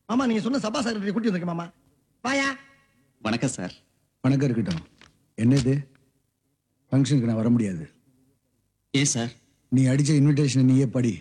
மாமா நீங்க சொன்ன சபா செக்ரட்டரி கூட்டி வந்திருக்கேன் மாமா வாயா வணக்கம் சார் வணக்கம் இருக்கட்டும் என்னது ஃபங்க்ஷனுக்கு நான் வர முடியாது ஏன் சார் நீ அடிச்ச இன்விடேஷனை நீயே படி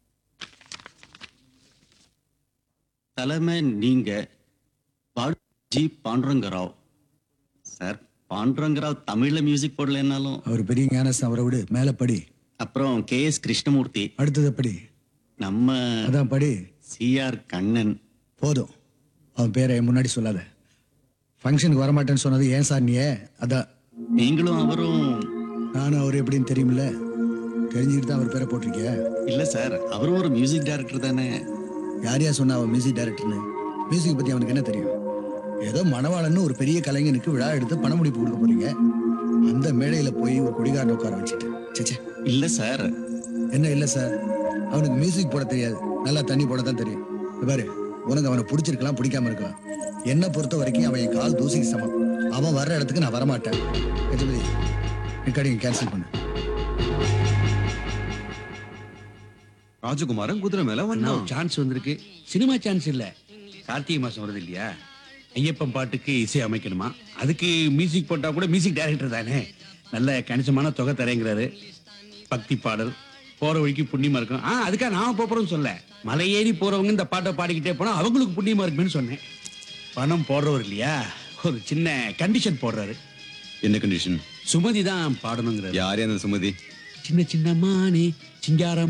தலைமை நீங்க பாடு- ஜி பாண்டுரங்கராவ் சார் பாண்டுரங்கராவ் தமிழ்ல மியூசிக் போடலைன்னாலும் அவர் பெரிய ஞானஸ்தான் அவரை விடு மேலே படி அப்புறம் கே எஸ் கிருஷ்ணமூர்த்தி அடுத்ததை படி நம்ம அதான் படி சிஆர் கண்ணன் போதும் அவன் பேரை என் முன்னாடி சொல்லாத ஃபங்க்ஷனுக்கு வரமாட்டேன்னு சொன்னது ஏன் சார் நீயே அதான் நீங்களும் அவரும் நானும் அவர் எப்படின்னு தெரியுமில்ல தெரிஞ்சுக்கிட்டு தான் அவர் பேரை போட்டிருக்கிய இல்ல சார் அவரும் ஒரு மியூசிக் டைரக்டர் தானே யார் யார் சொன்னா அவன் மியூசிக் டைரக்டர்னு மியூசிக் பற்றி அவனுக்கு என்ன தெரியும் ஏதோ மணவாளன்னு ஒரு பெரிய கலைஞனுக்கு விழா எடுத்து பண முடிப்பு கொடுக்க போறீங்க அந்த மேடையில் போய் ஒரு குடிகாரனை உட்கார வச்சுட்டு சேச்சே இல்ல சார் என்ன இல்லை சார் அவனுக்கு மியூசிக் போட தெரியாது நல்லா தண்ணி போட தான் தெரியும் இங்க பாரு உனக்கு அவனை பிடிச்சிருக்கலாம் பிடிக்காம இருக்கலாம் என்னை பொறுத்த வரைக்கும் அவன் என் கால் தூசிக்கு சமம் அவன் வர்ற இடத்துக்கு நான் வரமாட்டேன் கஜபதி ரெக்கார்டிங் கேன்சல் பண்ணு ராஜகுமாரன் குதிரை மேல அண்ணா வந்தான் ஒரு சான்ஸ் வந்திருக்கு சினிமா சான்ஸ் இல்ல கார்த்திகை மாசம் வருது இல்லையா ஐயப்பன் பாட்டுக்கு இசை அமைக்கணுமா அதுக்கு மியூசிக் போட்டா கூட மியூசிக் டைரக்டர் தானே நல்ல கணிசமான தொகை தரேங்கிறாரு பக்தி பாடல் போற வழிக்கு புண்ணியமா இருக்கும் ஆ அதுக்காக நான் போறோம்னு சொல்ல மலை ஏறி போறவங்க இந்த பாட்டை பாடிக்கிட்டே போனா அவங்களுக்கு புண்ணியமா இருக்குன்னு சொன்னேன் பணம் போடுறவர் இல்லையா ஒரு சின்ன கண்டிஷன் போடுறாரு என்ன கண்டிஷன் சுமதி தான் பாடணுங்கிறாரு யாரே அந்த சுமதி சின்ன சின்ன மானே சிங்காரம்